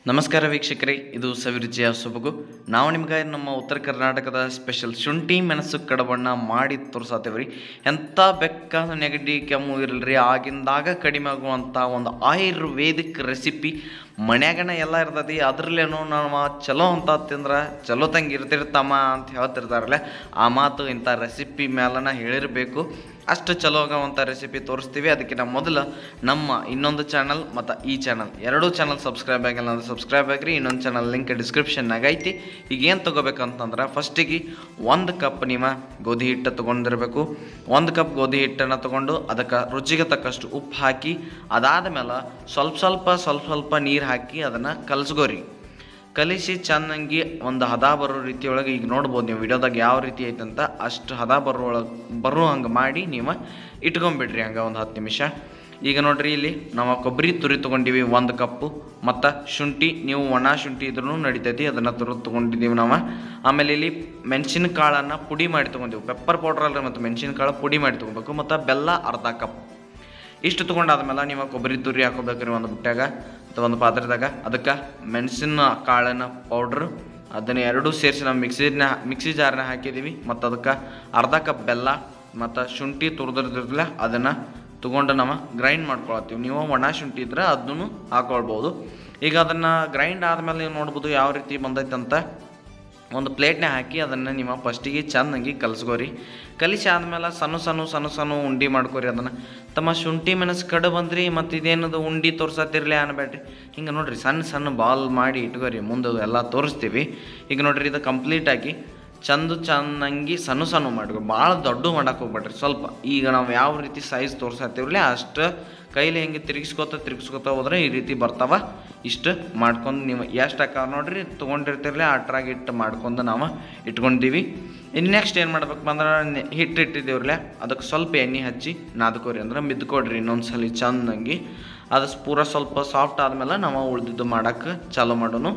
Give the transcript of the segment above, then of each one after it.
ನಮಸ್ಕಾರ ವೀಕ್ಷಕರೇ ಇದು ಸವಿರುಚಿಯ ಸೊಬಗು ನಾವು ನಿಮ್ಗೆ ನಮ್ಮ ಉತ್ತರ ಕರ್ನಾಟಕದ ಸ್ಪೆಷಲ್ ಶುಂಠಿ ಮೆಣಸು ಕಡಬಣ್ಣ ಮಾಡಿ ತೋರ್ಸತ್ತೇವ್ರಿ ಎಂಥ ಬೆಕ್ಕಾದ ನೆಗಡಿ ಕೆಮ್ಮು ಇರಲ್ರಿ ಆಗಿಂದಾಗ ಕಡಿಮೆ ಆಗುವಂಥ ಒಂದು ಆಯುರ್ವೇದಿಕ್ ರೆಸಿಪಿ ಮನ್ಯಾಗನ ಎಲ್ಲ ಇರ್ತೈತಿ ಅದ್ರಲ್ಲೇನೋ ನಾವು ಚಲೋ ಅಂತ ತಿಂದ್ರೆ ಚಲೋ ತಂಗೆ ಇರ್ತಿರ್ತಮ್ಮ ಅಂತ ಹೇಳ್ತಿರ್ತಾರಲ್ಲ ಆ ಮಾತು ಇಂಥ ರೆಸಿಪಿ ಮೇಲನ ಹೇಳಿರಬೇಕು ಅಷ್ಟು ಚಲೋ ಆಗೋವಂಥ ರೆಸಿಪಿ ತೋರಿಸ್ತೀವಿ ಅದಕ್ಕಿಂತ ಮೊದಲು ನಮ್ಮ ಇನ್ನೊಂದು ಚಾನಲ್ ಮತ್ತು ಈ ಚಾನಲ್ ಎರಡೂ ಚಾನಲ್ ಸಬ್ಸ್ಕ್ರೈಬ್ ಆಗಿಲ್ಲ ಅಂದ್ರೆ ಸಬ್ಸ್ಕ್ರೈಬ್ ಆಗಿರಿ ಇನ್ನೊಂದು ಚಾನಲ್ ಲಿಂಕ್ ಡಿಸ್ಕ್ರಿಪ್ಷನ್ನಾಗ ಐತಿ ಈಗ ಏನು ತೊಗೋಬೇಕಂತಂದ್ರೆ ಫಸ್ಟಿಗೆ ಒಂದು ಕಪ್ ನೀವು ಗೋಧಿ ಹಿಟ್ಟು ತೊಗೊಂಡಿರಬೇಕು ಒಂದು ಕಪ್ ಗೋಧಿ ಹಿಟ್ಟನ್ನು ತೊಗೊಂಡು ಅದಕ್ಕೆ ರುಚಿಗೆ ತಕ್ಕಷ್ಟು ಉಪ್ಪು ಹಾಕಿ ಅದಾದ ಮೇಲೆ ಸ್ವಲ್ಪ ಸ್ವಲ್ಪ ಸ್ವಲ್ಪ ಸ್ವಲ್ಪ ನೀರು ಹಾಕಿ ಅದನ್ನು ಕಲಸ್ಕೋರಿ ಕಲಿಸಿ ಚೆನ್ನಾಗಿ ಒಂದು ಹದ ಬರೋ ರೀತಿಯೊಳಗೆ ಈಗ ನೋಡ್ಬೋದು ನೀವು ವಿಡಿಯೋದಾಗ ಯಾವ ರೀತಿ ಐತಂತ ಅಷ್ಟು ಹದ ಬರೋ ಒಳಗೆ ಬರೋ ಹಂಗೆ ಮಾಡಿ ನೀವು ಇಟ್ಕೊಂಬಿಡ್ರಿ ಹಂಗೆ ಒಂದು ಹತ್ತು ನಿಮಿಷ ಈಗ ನೋಡ್ರಿ ಇಲ್ಲಿ ನಾವು ಕೊಬ್ಬರಿ ತುರಿ ತೊಗೊಂಡಿವಿ ಒಂದು ಕಪ್ಪು ಮತ್ತು ಶುಂಠಿ ನೀವು ಒಣ ಶುಂಠಿ ಇದ್ರೂ ನಡಿತೈತಿ ಅದನ್ನು ತುರಿದು ತೊಗೊಂಡಿದ್ದೀವಿ ನಾವು ಆಮೇಲೆ ಇಲ್ಲಿ ಮೆಣಸಿನ ಕಾಳನ್ನು ಪುಡಿ ಮಾಡಿ ತೊಗೊಂಡಿವಿ ಪೆಪ್ಪರ್ ಪೌಡ್ರ್ ಅಲ್ರಿ ಮತ್ತು ಮೆಣಸಿನ ಕಾಳು ಪುಡಿ ಮಾಡಿ ತೊಗೋಬೇಕು ಮತ್ತು ಬೆಲ್ಲ ಅರ್ಧ ಕಪ್ ಇಷ್ಟು ತೊಗೊಂಡಾದ್ಮೇಲೆ ನೀವು ಕೊಬ್ಬರಿ ತುರಿ ಹಾಕೋಬೇಕ್ರಿ ಒಂದು ಬುಟ್ಟ್ಯಾಗ ಅಥವಾ ಒಂದು ಪಾತ್ರೆದಾಗ ಅದಕ್ಕೆ ಮೆಣಸಿನ ಕಾಳಿನ ಪೌಡ್ರು ಅದನ್ನು ಎರಡೂ ಸೇರಿಸಿ ನಾವು ಮಿಕ್ಸಿನ ಮಿಕ್ಸಿ ಜಾರ್ನ ಹಾಕಿದ್ದೀವಿ ಮತ್ತು ಅದಕ್ಕೆ ಅರ್ಧ ಕಪ್ ಬೆಲ್ಲ ಮತ್ತು ಶುಂಠಿ ತುರಿದಿರ್ತಿರಲಿಲ್ಲ ಅದನ್ನು ತೊಗೊಂಡು ನಾವು ಗ್ರೈಂಡ್ ಮಾಡ್ಕೊಳತ್ತೀವಿ ನೀವು ಒಣ ಶುಂಠಿ ಇದ್ರೆ ಅದನ್ನು ಹಾಕೊಳ್ಬೋದು ಈಗ ಅದನ್ನು ಗ್ರೈಂಡ್ ಆದಮೇಲೆ ನೀವು ನೋಡ್ಬೋದು ಯಾವ ರೀತಿ ಬಂದೈತೆ ಅಂತ ಒಂದು ಪ್ಲೇಟ್ನ ಹಾಕಿ ಅದನ್ನು ನೀವು ಫಸ್ಟಿಗೆ ಚೆನ್ನಾಗಿ ಕಲಸ್ಕೋರಿ ಕಲಿಸಿ ಆದಮೇಲೆ ಸಣ್ಣ ಸಣ್ಣ ಸಣ್ಣ ಸಣ್ಣ ಉಂಡೆ ಮಾಡ್ಕೊರಿ ಅದನ್ನು ತಮ್ಮ ಶುಂಠಿ ಮೆಣಸು ಕಡು ಬಂದ್ರಿ ಮತ್ತು ಇದೇನದು ಉಂಡೆ ತೋರ್ಸತ್ತಿರ್ಲಿ ಅನ್ಬೇಡ್ರಿ ಹಿಂಗೆ ನೋಡ್ರಿ ಸಣ್ಣ ಸಣ್ಣ ಬಾಲ್ ಮಾಡಿ ಇಟ್ಕೋರಿ ಮುಂದೆ ಎಲ್ಲ ತೋರಿಸ್ತೀವಿ ಈಗ ನೋಡ್ರಿ ಇದು ಕಂಪ್ಲೀಟಾಗಿ ಚಂದ ಚೆನ್ನಾಗಿ ಸಣ್ಣ ಸಣ್ಣ ಮಾಡ್ಕೊ ಭಾಳ ದೊಡ್ಡ ಮಾಡಕ್ಕೆ ಹೋಗ್ಬೇಡ್ರಿ ಸ್ವಲ್ಪ ಈಗ ನಾವು ಯಾವ ರೀತಿ ಸೈಜ್ ತೋರ್ಸತ್ತೀವ್ರಲ್ಲ ಅಷ್ಟು ಕೈಲಿ ಹೆಂಗೆ ತಿರುಗಿಸ್ಕೊತ ತಿರುಗಿಸ್ಕೊತ ಹೋದ್ರೆ ಈ ರೀತಿ ಬರ್ತಾವ ಇಷ್ಟು ಮಾಡ್ಕೊಂಡು ನೀವು ಎಷ್ಟು ಹಾಕ ನೋಡ್ರಿ ತೊಗೊಂಡಿರ್ತಿರ್ಲಿ ಅಟ್ರಾಗಿ ಇಟ್ಟು ಮಾಡ್ಕೊಂಡು ನಾವು ಇಟ್ಕೊಂಡಿದ್ದೀವಿ ಇನ್ನು ನೆಕ್ಸ್ಟ್ ಏನು ಮಾಡ್ಬೇಕು ಅಂದ್ರೆ ನೆ- ಹಿಟ್ಟು ಇಟ್ಟಿದ್ದೀವ್ರಲ್ಲ ಅದಕ್ಕೆ ಸ್ವಲ್ಪ ಎಣ್ಣೆ ಹಚ್ಚಿ ನಾದ್ಕೋರಿ ಅಂದ್ರೆ ಮಿದ್ಕೊಡ್ರಿ ಇನ್ನೊಂದು ಸಲ ಚೆನ್ನಾಗಿ ಅದು ಪೂರ ಸ್ವಲ್ಪ ಸಾಫ್ಟ್ ಆದಮೇಲೆ ನಾವು ಉಳ್ದಿದ್ದು ಮಾಡೋಕ್ಕೆ ಚಾಲೂ ಮಾಡೋನು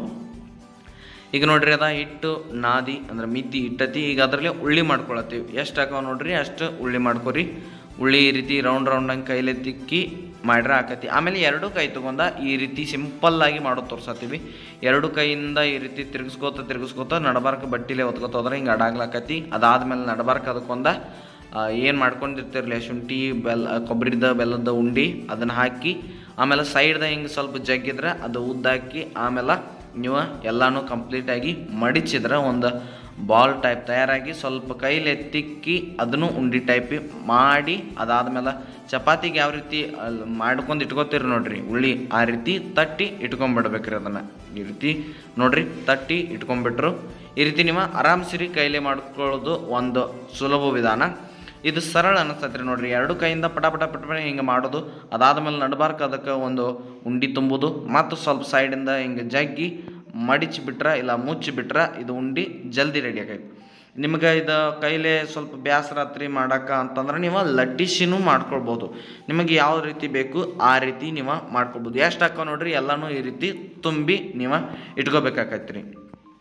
ಈಗ ನೋಡ್ರಿ ಅದ ಹಿಟ್ಟು ನಾದಿ ಅಂದ್ರೆ ಮಿದ್ದಿ ಇಟ್ಟತಿ ಈಗ ಅದರಲ್ಲಿ ಉಳ್ಳಿ ಮಾಡ್ಕೊಳತ್ತೀವಿ ಎಷ್ಟು ಹಾಕೋ ನೋಡ್ರಿ ಅಷ್ಟು ಉಳ್ಳಿ ಮಾಡ್ಕೊರಿ ಉಳ್ಳಿ ಈ ರೀತಿ ರೌಂಡ್ ರೌಂಡಂಗೆ ಕೈಲಿ ತಿಕ್ಕಿ ಮಾಡ್ರೆ ಆಕತಿ ಆಮೇಲೆ ಎರಡು ಕೈ ತೊಗೊಂಡ ಈ ರೀತಿ ಸಿಂಪಲ್ಲಾಗಿ ಮಾಡೋದು ತೋರ್ಸತ್ತೀವಿ ಎರಡು ಕೈಯಿಂದ ಈ ರೀತಿ ತಿರ್ಗಿಸ್ಕೋತ ತಿರ್ಗಿಸ್ಕೋತ ನಡಬಾರ್ಕ ಬಟ್ಟಿಲೆ ಹೊತ್ಕೋತ ಹೋದ್ರೆ ಹಿಂಗೆ ಅಡಾಗ್ಲಾಕತಿ ಅದಾದ್ಮೇಲೆ ನಡಬಾರ್ಕ ಅದಕ್ಕೊಂದ ಏನು ಮಾಡ್ಕೊಂಡಿರ್ತಿರ್ಲಿ ಶುಂಠಿ ಬೆಲ್ಲ ಕೊಬ್ಬರಿದ ಬೆಲ್ಲದ ಉಂಡಿ ಅದನ್ನು ಹಾಕಿ ಆಮೇಲೆ ಸೈಡ್ದ ಹಿಂಗೆ ಸ್ವಲ್ಪ ಜಗ್ಗಿದ್ರೆ ಅದು ಉದ್ದಾಕಿ ಆಮೇಲೆ ನೀವು ಎಲ್ಲನೂ ಕಂಪ್ಲೀಟಾಗಿ ಮಡಿಚಿದ್ರೆ ಒಂದು ಬಾಲ್ ಟೈಪ್ ತಯಾರಾಗಿ ಸ್ವಲ್ಪ ಕೈಲಿ ತಿಕ್ಕಿ ಅದನ್ನು ಉಂಡಿ ಟೈಪ್ ಮಾಡಿ ಅದಾದ್ಮೇಲೆ ಚಪಾತಿಗೆ ಯಾವ ರೀತಿ ಅಲ್ ಮಾಡ್ಕೊಂಡು ಇಟ್ಕೋತೀರಿ ನೋಡ್ರಿ ಉಳ್ಳಿ ಆ ರೀತಿ ತಟ್ಟಿ ಇಟ್ಕೊಂಡ್ಬಿಡ್ಬೇಕ್ರಿ ಅದನ್ನು ಈ ರೀತಿ ನೋಡ್ರಿ ತಟ್ಟಿ ಇಟ್ಕೊಂಡ್ಬಿಟ್ರು ಈ ರೀತಿ ನೀವು ಆರಾಮ್ಸಿರಿ ಕೈಲಿ ಮಾಡ್ಕೊಳ್ಳೋದು ಒಂದು ಸುಲಭ ವಿಧಾನ ಇದು ಸರಳ ಅನಿಸ್ತೈತ್ರಿ ನೋಡ್ರಿ ಎರಡು ಕೈಯಿಂದ ಪಟ ಪಟ ಪಟ ಪಟ ಹಿಂಗೆ ಮಾಡೋದು ಅದಾದ್ಮೇಲೆ ನಡ್ಬಾರ್ಕ ಅದಕ್ಕೆ ಒಂದು ಉಂಡಿ ತುಂಬುದು ಮತ್ತು ಸ್ವಲ್ಪ ಸೈಡಿಂದ ಹಿಂಗೆ ಜಗ್ಗಿ ಮಡಿಚಿ ಬಿಟ್ರೆ ಇಲ್ಲ ಮುಚ್ಚಿ ಬಿಟ್ರೆ ಇದು ಉಂಡಿ ಜಲ್ದಿ ರೆಡಿ ಆಗೈತೆ ನಿಮ್ಗೆ ಇದು ಕೈಲೇ ಸ್ವಲ್ಪ ಬೇಸರ ಹತ್ರಿ ಮಾಡಕ್ಕೆ ಅಂತಂದ್ರೆ ನೀವು ಲಟ್ಟಿಸಿನೂ ಮಾಡ್ಕೊಳ್ಬೋದು ನಿಮಗೆ ಯಾವ ರೀತಿ ಬೇಕು ಆ ರೀತಿ ನೀವು ಮಾಡ್ಕೊಳ್ಬೋದು ಎಷ್ಟು ಹಾಕೋ ನೋಡ್ರಿ ಎಲ್ಲನೂ ಈ ರೀತಿ ತುಂಬಿ ನೀವು ಇಟ್ಕೋಬೇಕಾಕೈತೆ ರೀ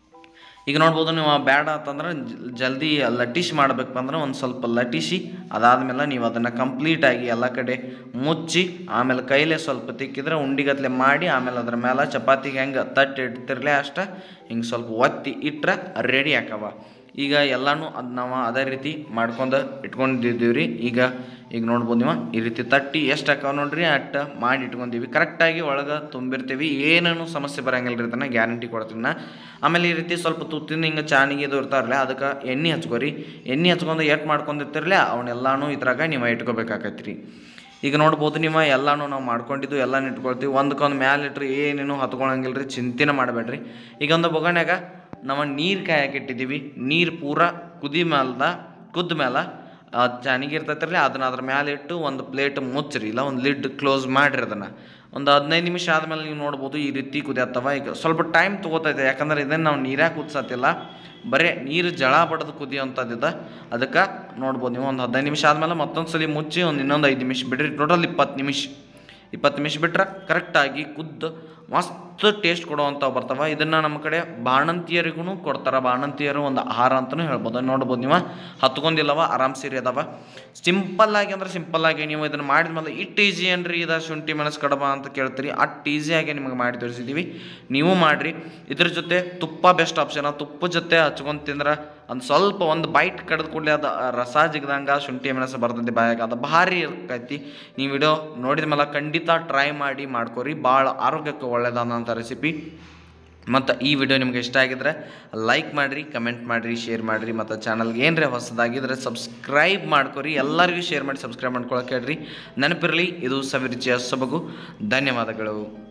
ಈಗ ನೋಡ್ಬೋದು ನೀವು ಬೇಡ ಅಂತಂದ್ರೆ ಜ- ಜಲ್ದಿ ಲಟ್ಟಿಸಿ ಮಾಡ್ಬೇಕಂದ್ರೆ ಒಂದು ಸ್ವಲ್ಪ ಲಟ್ಟಿಸಿ ಅದಾದಮೇಲೆ ನೀವು ಅದನ್ನು ಕಂಪ್ಲೀಟಾಗಿ ಎಲ್ಲ ಕಡೆ ಮುಚ್ಚಿ ಆಮೇಲೆ ಕೈಲೇ ಸ್ವಲ್ಪ ತಿಕ್ಕಿದ್ರೆ ಉಂಡಿಗತ್ಲೆ ಮಾಡಿ ಆಮೇಲೆ ಅದ್ರ ಮೇಲೆ ಚಪಾತಿಗೆ ಹೆಂಗೆ ತಟ್ಟಿ ಇಡ್ತಿರ್ಲೆ ಅಷ್ಟ ಹಿಂಗೆ ಸ್ವಲ್ಪ ಒತ್ತಿ ಇಟ್ರೆ ರೆಡಿ ಆಕವ ಈಗ ಎಲ್ಲನೂ ಅದು ನಾವು ಅದೇ ರೀತಿ ಮಾಡ್ಕೊಂಡು ಇಟ್ಕೊಂಡಿದ್ದೀವಿ ರೀ ಈಗ ಈಗ ನೋಡ್ಬೋದು ನೀವು ಈ ರೀತಿ ತಟ್ಟಿ ಎಷ್ಟು ಹಾಕಾವ ನೋಡ್ರಿ ಅಟ್ಟ ಮಾಡಿ ಇಟ್ಕೊಂಡೀವಿ ಕರೆಕ್ಟಾಗಿ ಒಳಗೆ ತುಂಬಿರ್ತೀವಿ ಏನೇನು ಸಮಸ್ಯೆ ಬರಂಗಿಲ್ಲ ರೀ ಇದನ್ನು ಗ್ಯಾರಂಟಿ ಕೊಡ್ತೀನಿ ನಾ ಆಮೇಲೆ ಈ ರೀತಿ ಸ್ವಲ್ಪ ತುತ್ತಿನ ಹಿಂಗೆ ಚಾನಿಗೆ ಇದು ಇರ್ತಾರಲ್ಲ ಅದಕ್ಕೆ ಎಣ್ಣೆ ಹಚ್ಕೋರಿ ಎಣ್ಣೆ ಹಚ್ಕೊಂಡು ಎಟ್ ಮಾಡ್ಕೊಂಡಿರ್ತಿರಲ್ಲ ಅವನ್ನೆಲ್ಲಾನು ಇದ್ರಾಗ ನೀವು ಇಟ್ಕೋಬೇಕಾಕೈತಿ ರೀ ಈಗ ನೋಡ್ಬೋದು ನೀವು ಎಲ್ಲಾನು ನಾವು ಮಾಡ್ಕೊಂಡಿದ್ದು ಎಲ್ಲಾನು ಇಟ್ಕೊಳ್ತೀವಿ ಒಂದಕ್ಕೊಂದು ಮ್ಯಾಲೆ ಇಟ್ರಿ ಏನೇನು ಹತ್ಕೊಳಂಗಿಲ್ಲ ರೀ ಚಿಂತೆನ ಮಾಡಬೇಡ್ರಿ ಈಗ ಒಂದು ಬೊಗಣ್ಯಾಗ ನಾವು ನೀರು ಕಾಯಕ್ಕೆ ಇಟ್ಟಿದ್ದೀವಿ ನೀರು ಪೂರ ಕುದಿ ಮ್ಯಾಲ್ದ ಕುದ್ದ ಮೇಲೆ ಚಾನಿಗೆ ಇರ್ತೈತಿರಲ್ಲ ಅದನ್ನ ಅದ್ರ ಮ್ಯಾಲೆ ಇಟ್ಟು ಒಂದು ಪ್ಲೇಟ್ ಮುಚ್ಚ್ರಿ ಇಲ್ಲ ಒಂದು ಲಿಡ್ ಕ್ಲೋಸ್ ಮಾಡಿರಿ ಅದನ್ನು ಒಂದು ಹದಿನೈದು ನಿಮಿಷ ಆದಮೇಲೆ ನೀವು ನೋಡ್ಬೋದು ಈ ರೀತಿ ಕುದಿಯತ್ತವ ಈಗ ಸ್ವಲ್ಪ ಟೈಮ್ ತೊಗೋತೈತೆ ಯಾಕಂದ್ರೆ ಇದನ್ನು ನಾವು ನೀರಾಗ ಕುದಿಸತ್ತಿಲ್ಲ ಬರೀ ನೀರು ಜಳ ಬಡ್ದು ಕುದಿಯೋಂಥದ್ದಿದೆ ಅದಕ್ಕೆ ನೋಡ್ಬೋದು ನೀವು ಒಂದು ಹದಿನೈದು ನಿಮಿಷ ಆದಮೇಲೆ ಮತ್ತೊಂದು ಸಲ ಮುಚ್ಚಿ ಒಂದು ಇನ್ನೊಂದು ಐದು ನಿಮಿಷ ಬಿಡ್ರಿ ಟೋಟಲ್ ಇಪ್ಪತ್ತು ನಿಮಿಷ ಇಪ್ಪತ್ತು ನಿಮಿಷ ಬಿಟ್ರೆ ಕರೆಕ್ಟಾಗಿ ಕುದ್ದು ಮಸ್ತ್ ಟೇಸ್ಟ್ ಕೊಡುವಂಥವು ಬರ್ತಾವೆ ಇದನ್ನು ನಮ್ಮ ಕಡೆ ಬಾಣಂತಿಯರಿಗೂ ಕೊಡ್ತಾರೆ ಬಾಣಂತಿಯರು ಒಂದು ಆಹಾರ ಅಂತಲೂ ಹೇಳ್ಬೋದು ನೋಡ್ಬೋದು ನೀವು ಹತ್ಕೊಂಡಿಲ್ಲವ ಆರಾಮ್ ಸೀರೆ ಅದಾವ ಸಿಂಪಲ್ ಆಗಿ ಅಂದ್ರೆ ಸಿಂಪಲ್ ಆಗಿ ನೀವು ಇದನ್ನು ಮಾಡಿದ್ಮೇಲೆ ಇಟ್ಟು ಈಜಿ ಏನ್ರಿ ಇದು ಶುಂಠಿ ಮೆಣಸು ಕಡಬ ಅಂತ ಕೇಳ್ತೀರಿ ಅಷ್ಟು ಈಸಿಯಾಗಿ ನಿಮಗೆ ಮಾಡಿ ತೋರಿಸಿದ್ದೀವಿ ನೀವು ಮಾಡಿರಿ ಇದ್ರ ಜೊತೆ ತುಪ್ಪ ಬೆಸ್ಟ್ ಆಪ್ಷನ್ ತುಪ್ಪ ಜೊತೆ ಹಚ್ಕೊಂಡು ತಿಂದ್ರೆ ಒಂದು ಸ್ವಲ್ಪ ಒಂದು ಬೈಟ್ ಕಡ್ದು ಕೂಡಲೇ ಅದು ರಸ ಜಿಗ್ದಂಗೆ ಶುಂಠಿ ಮೆಣಸು ಬರ್ತೈತಿ ಬಾಯಾಗ ಅದು ಭಾರಿ ಇರ್ತೈತಿ ನೀವು ವಿಡಿಯೋ ನೋಡಿದ ಮೇಲೆ ಖಂಡಿತ ಟ್ರೈ ಮಾಡಿ ಮಾಡ್ಕೊರಿ ಭಾಳ ಆರೋಗ್ಯಕ್ಕೆ ಒಳ್ಳೆಯದಾದಂಥ ರೆಸಿಪಿ ಮತ್ತು ಈ ವಿಡಿಯೋ ನಿಮ್ಗೆ ಇಷ್ಟ ಆಗಿದ್ರೆ ಲೈಕ್ ಮಾಡಿರಿ ಕಮೆಂಟ್ ಮಾಡಿರಿ ಶೇರ್ ಮಾಡಿರಿ ಮತ್ತು ಚಾನಲ್ಗೆ ಏನರೇ ಹೊಸದಾಗಿದ್ರೆ ಸಬ್ಸ್ಕ್ರೈಬ್ ಮಾಡ್ಕೊರಿ ಎಲ್ಲರಿಗೂ ಶೇರ್ ಮಾಡಿ ಸಬ್ಸ್ಕ್ರೈಬ್ ಮಾಡ್ಕೊಳಕ್ಕೆ ಹೇಳ್ರಿ ನೆನಪಿರಲಿ ಇದು ಸವಿರುಚಿಯ ಸೊಬಗು ಧನ್ಯವಾದಗಳು